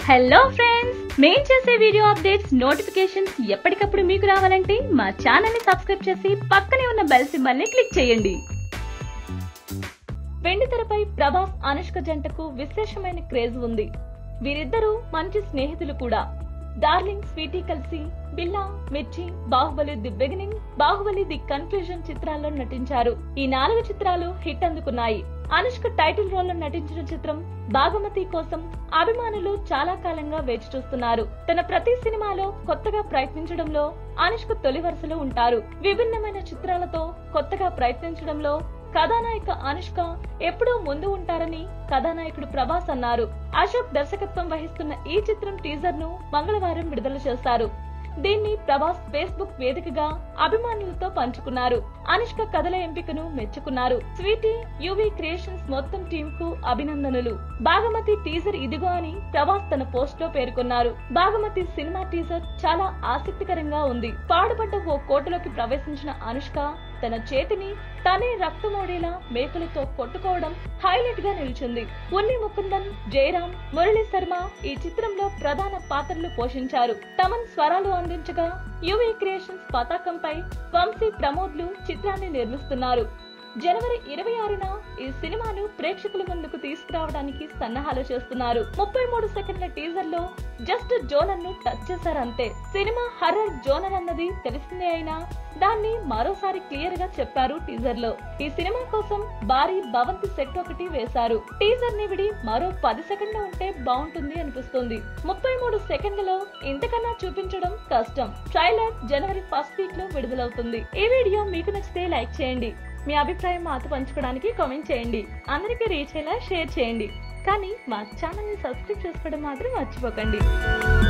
hello friends మేం చేసే video updates notifications ఎప్పటికప్పుడు మీకు రావాలంటే మా ఛానల్ ని సబ్స్క్రైబ్ చేసి పక్కనే ఉన్న బెల్ సింబల్ ని క్లిక్ చేయండి వెండితెరపై ప్రభాస్ అనుష్క జంటకు విశేషమైన క్రేజ్ ఉంది వీరిద్దరూ మంచి స్నేహితులు కూడా డార్లింగ్ స్వీటీ కలిసి Billa Mirchi Baahubali the beginning Baahubali the conclusion చిత్రాల్లో నటించారు ఈ నాలుగు చిత్రాలు హిట్ అందుకున్నాయి అనుష్క టైటిల్ రోల్ లో నటించిన చిత్రం బాగమతి కోసం అభిమానులు చాలా కాలంగా వేచి చూస్తున్నారు తన ప్రతి సినిమాలో కొత్తగా ప్రయత్నించడంలో అనుష్క తొలి వరుసలో ఉంటారు విభిన్నమైన చిత్రాలతో కొత్తగా ప్రయత్నించడంలో కథానాయిక అనుష్క ఎప్పుడూ ముందు ఉంటారని కథానాయకుడు ప్రభాస్ అన్నారు అశోక్ దర్శకత్వం వహిస్తున్న ఈ చిత్రం టీజర్ ను మంగళవారం విడుదల చేస్తారు దీన్ని ప్రభాస్ ఫేస్బుక్ వేదికగా అభిమానులతో పంచుకున్నారు అనుష్క కథల ఎంపికను మెచ్చుకున్నారు స్వీటీ యువి క్రియేషన్స్ మొత్తం టీం కు అభినందనలు బాగమతి టీజర్ ఇదిగో అని ప్రభాస్ తన పోస్ట్ లో పేర్కొన్నారు బాగమతి సినిమా టీజర్ చాలా ఆసక్తికరంగా ఉంది పాడుపడ్డ ఓ కోటలోకి ప్రవేశించిన అనుష్క తన చేతిని తనే రక్తమోడేలా మేకులతో కొట్టుకోవడం హైలైట్ గా నిలిచింది ఉన్ని ముకుందన్ జయరాం మురళీ శర్మ ఈ చిత్రంలో ప్రధాన పాత్రలు పోషించారు తమన్ స్వరాలు అందించగా యువి క్రియేషన్స్ పతాకంపై వంశీ ప్రమోద్లు చిత్రాన్ని నిర్మిస్తున్నారు జనవరి ఇరవై ఆరున ఈ సినిమాను ప్రేక్షకుల ముందుకు తీసుకురావడానికి సన్నాహాలు చేస్తున్నారు ముప్పై మూడు సెకండ్ల టీజర్ లో జస్ట్ జోనర్ ను టచ్ చేశారంతే సినిమా హర్రర్ జోనర్ అన్నది తెలిసిందే అయినా దాన్ని మరోసారి క్లియర్ గా చెప్పారు టీజర్ లో ఈ సినిమా కోసం భారీ భవంతి సెట్ ఒకటి వేశారు టీజర్ ని విడి మరో పది సెకండ్లు ఉంటే బాగుంటుంది అనిపిస్తుంది ముప్పై మూడు సెకండ్లలో ఇంతకన్నా చూపించడం కష్టం ట్రైలర్ జనవరి ఫస్ట్ వీక్ లో విడుదలవుతుంది ఈ వీడియో మీకు నచ్చితే లైక్ చేయండి మీ అభిప్రాయం మాతో పంచుకోవడానికి కామెంట్ చేయండి అందరికీ రీచ్ అయ్యేలా షేర్ చేయండి కానీ మా ఛానల్ని సబ్స్క్రైబ్ చేసుకోవడం మాత్రం మర్చిపోకండి